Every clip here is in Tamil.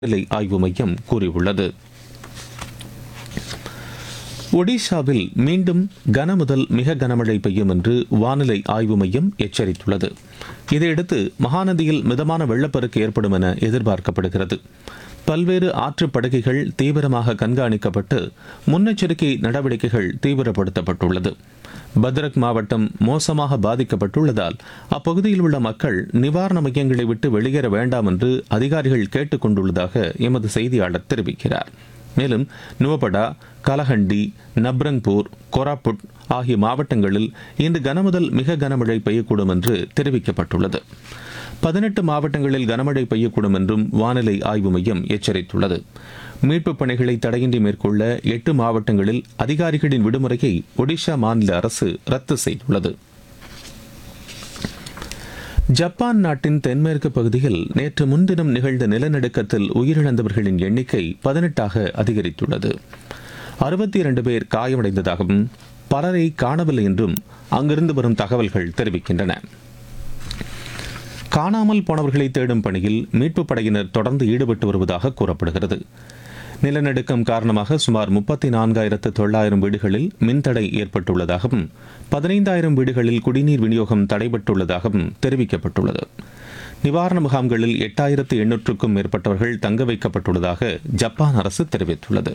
வானிலை ஆய்வு மையம் கூறியுள்ளது ஒடிஷாவில் மீண்டும் கன முதல் மிக கனமழை பெய்யும் என்று வானிலை ஆய்வு மையம் எச்சரித்துள்ளது இதையடுத்து மகாநதியில் மிதமான வெள்ளப்பெருக்கு ஏற்படும் என எதிர்பார்க்கப்படுகிறது பல்வேறு ஆற்றுப் படுகைகள் தீவிரமாக கண்காணிக்கப்பட்டு முன்னெச்சரிக்கை நடவடிக்கைகள் தீவிரப்படுத்தப்பட்டுள்ளது பத்ரக் மாவட்டம் மோசமாக பாதிக்கப்பட்டுள்ளதால் அப்பகுதியில் உள்ள மக்கள் நிவாரண மையங்களை விட்டு வெளியேற வேண்டாம் என்று அதிகாரிகள் கேட்டுக் கொண்டுள்ளதாக எமது செய்தியாளர் தெரிவிக்கிறார் மேலும் நுவபடா கலஹண்டி நப்ரங்பூர் கோராப்புட் ஆகிய மாவட்டங்களில் இன்று கனமுதல் மிக கனமழை பெய்யக்கூடும் என்று தெரிவிக்கப்பட்டுள்ளது பதினெட்டு மாவட்டங்களில் கனமழை பெய்யக்கூடும் என்றும் வானிலை ஆய்வு மையம் எச்சரித்துள்ளது மீட்புப் பணிகளை தடையின்றி மேற்கொள்ள எட்டு மாவட்டங்களில் அதிகாரிகளின் விடுமுறையை ஒடிஷா மாநில அரசு ரத்து செய்துள்ளது ஜப்பான் நாட்டின் தென்மேற்கு பகுதியில் நேற்று முன்தினம் நிகழ்ந்த நிலநடுக்கத்தில் உயிரிழந்தவர்களின் எண்ணிக்கை பதினெட்டாக அதிகரித்துள்ளது அறுபத்தி இரண்டு பேர் காயமடைந்ததாகவும் பலரை காணவில்லை என்றும் அங்கிருந்து வரும் தகவல்கள் தெரிவிக்கின்றன காணாமல் போனவர்களை தேடும் பணியில் மீட்புப் படையினர் தொடர்ந்து ஈடுபட்டு வருவதாக கூறப்படுகிறது நிலநடுக்கம் காரணமாக சுமார் முப்பத்தி நான்காயிரத்து தொள்ளாயிரம் வீடுகளில் மின்தடை ஏற்பட்டுள்ளதாகவும் பதினைந்தாயிரம் வீடுகளில் குடிநீர் விநியோகம் தடைபட்டுள்ளதாகவும் தெரிவிக்கப்பட்டுள்ளது நிவாரண முகாம்களில் எட்டாயிரத்து எண்ணூற்றுக்கும் மேற்பட்டவர்கள் தங்க வைக்கப்பட்டுள்ளதாக ஜப்பான் அரசு தெரிவித்துள்ளது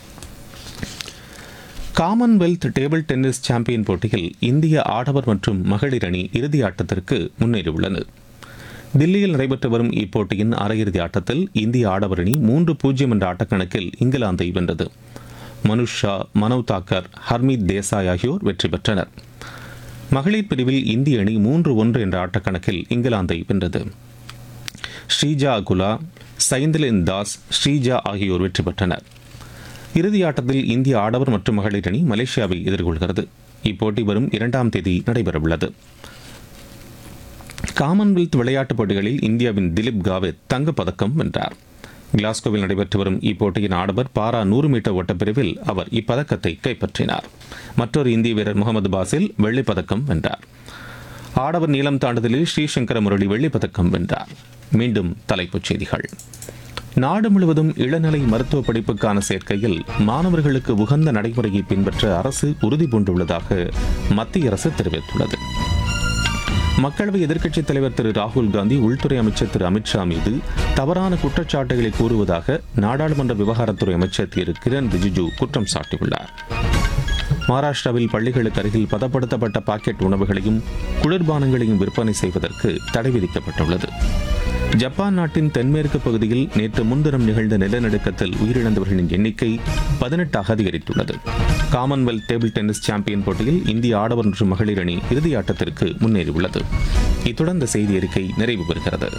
காமன்வெல்த் டேபிள் டென்னிஸ் சாம்பியன் போட்டியில் இந்திய ஆடவர் மற்றும் மகளிர் அணி இறுதி ஆட்டத்திற்கு முன்னேறியுள்ளது தில்லியில் நடைபெற்று வரும் இப்போட்டியின் அரையிறுதி ஆட்டத்தில் இந்திய ஆடவர் அணி மூன்று பூஜ்ஜியம் என்ற ஆட்டக்கணக்கில் இங்கிலாந்தை வென்றது மனுஷ் ஷா மனவ் தாக்கர் ஹர்மீத் தேசாய் ஆகியோர் வெற்றி பெற்றனர் மகளிர் பிரிவில் இந்திய அணி மூன்று ஒன்று என்ற ஆட்டக்கணக்கில் இங்கிலாந்தை வென்றது ஸ்ரீஜா அகுலா சைந்திலின் தாஸ் ஸ்ரீஜா ஆகியோர் வெற்றி பெற்றனர் இறுதி ஆட்டத்தில் இந்திய ஆடவர் மற்றும் மகளிர் அணி மலேசியாவை எதிர்கொள்கிறது இப்போட்டி வரும் இரண்டாம் தேதி நடைபெறவுள்ளது காமன்வெல்த் விளையாட்டுப் போட்டிகளில் இந்தியாவின் திலீப் காவித் தங்கப்பதக்கம் வென்றார் கிளாஸ்கோவில் நடைபெற்று வரும் இப்போட்டியின் ஆடவர் பாரா நூறு மீட்டர் ஓட்டப்பிரிவில் அவர் இப்பதக்கத்தை கைப்பற்றினார் மற்றொரு இந்திய வீரர் முகமது பாசில் வெள்ளிப் பதக்கம் வென்றார் ஆடவர் நீளம் தாண்டுதலில் ஸ்ரீசங்கர முரளி வெள்ளிப் பதக்கம் வென்றார் மீண்டும் தலைப்புச் செய்திகள் நாடு முழுவதும் இளநிலை மருத்துவ படிப்புக்கான சேர்க்கையில் மாணவர்களுக்கு உகந்த நடைமுறையை பின்பற்ற அரசு உறுதி பூண்டுள்ளதாக மத்திய அரசு தெரிவித்துள்ளது மக்களவை எதிர்க்கட்சித் தலைவர் திரு ராகுல் காந்தி உள்துறை அமைச்சர் திரு அமித்ஷா மீது தவறான குற்றச்சாட்டுகளை கூறுவதாக நாடாளுமன்ற விவகாரத்துறை அமைச்சர் திரு கிரண் ரிஜிஜு குற்றம் சாட்டியுள்ளார் மகாராஷ்டிராவில் பள்ளிகளுக்கு அருகில் பதப்படுத்தப்பட்ட பாக்கெட் உணவுகளையும் குளிர்பானங்களையும் விற்பனை செய்வதற்கு தடை விதிக்கப்பட்டுள்ளது ஜப்பான் நாட்டின் தென்மேற்கு பகுதியில் நேற்று முன்தினம் நிகழ்ந்த நிலநடுக்கத்தில் உயிரிழந்தவர்களின் எண்ணிக்கை பதினெட்டாக அதிகரித்துள்ளது காமன்வெல்த் டேபிள் டென்னிஸ் சாம்பியன் போட்டியில் இந்திய ஆடவர் மற்றும் மகளிர் அணி இறுதி ஆட்டத்திற்கு முன்னேறியுள்ளது இத்துடன் இந்த செய்தி அறிக்கை நிறைவு பெறுகிறது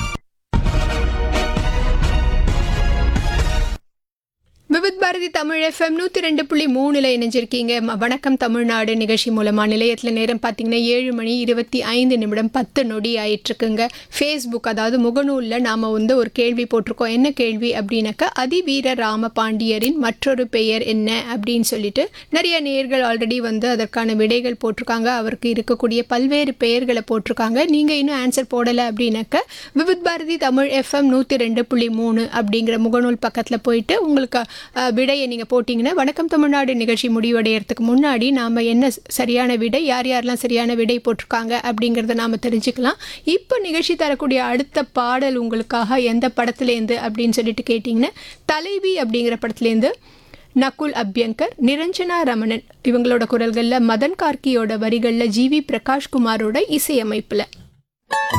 விவித் பாரதி தமிழ் எஃப்எம் நூற்றி ரெண்டு புள்ளி மூணில் இணைஞ்சிருக்கீங்க ம- வணக்கம் தமிழ்நாடு நிகழ்ச்சி மூலமாக நிலையத்தில் நேரம் பார்த்தீங்கன்னா ஏழு மணி இருபத்தி ஐந்து நிமிடம் பத்து நொடி ஆயிட்டுருக்குங்க ஃபேஸ்புக் அதாவது முகநூலில் நாம் வந்து ஒரு கேள்வி போட்டிருக்கோம் என்ன கேள்வி அப்படின்னாக்கா அதிவீர ராம பாண்டியரின் மற்றொரு பெயர் என்ன அப்படின்னு சொல்லிட்டு நிறைய நேர்கள் ஆல்ரெடி வந்து அதற்கான விடைகள் போட்டிருக்காங்க அவருக்கு இருக்கக்கூடிய பல்வேறு பெயர்களை போட்டிருக்காங்க நீங்கள் இன்னும் ஆன்சர் போடலை அப்படின்னாக்கா விவித் பாரதி தமிழ் எஃப்எம் நூற்றி ரெண்டு புள்ளி மூணு அப்படிங்கிற முகநூல் பக்கத்தில் போயிட்டு உங்களுக்கு அஹ், விடையை நீங்கள் போட்டிங்கன்னா வணக்கம் தமிழ்நாடு நிகழ்ச்சி முடிவடைகிறதுக்கு முன்னாடி நாம் என்ன சரியான விடை யார் யாரெல்லாம் சரியான விடை போட்டிருக்காங்க அப்படிங்கிறத நாம் தெரிஞ்சுக்கலாம் இப்போ நிகழ்ச்சி தரக்கூடிய அடுத்த பாடல் உங்களுக்காக எந்த படத்துலேருந்து அப்படின்னு சொல்லிட்டு கேட்டிங்கன்னா தலைவி அப்படிங்கிற படத்துலேருந்து நகுல் அப்யங்கர் நிரஞ்சனா ரமணன் இவங்களோட குரல்களில் மதன் கார்கியோட வரிகளில் ஜிவி பிரகாஷ்குமாரோட இசையமைப்பில்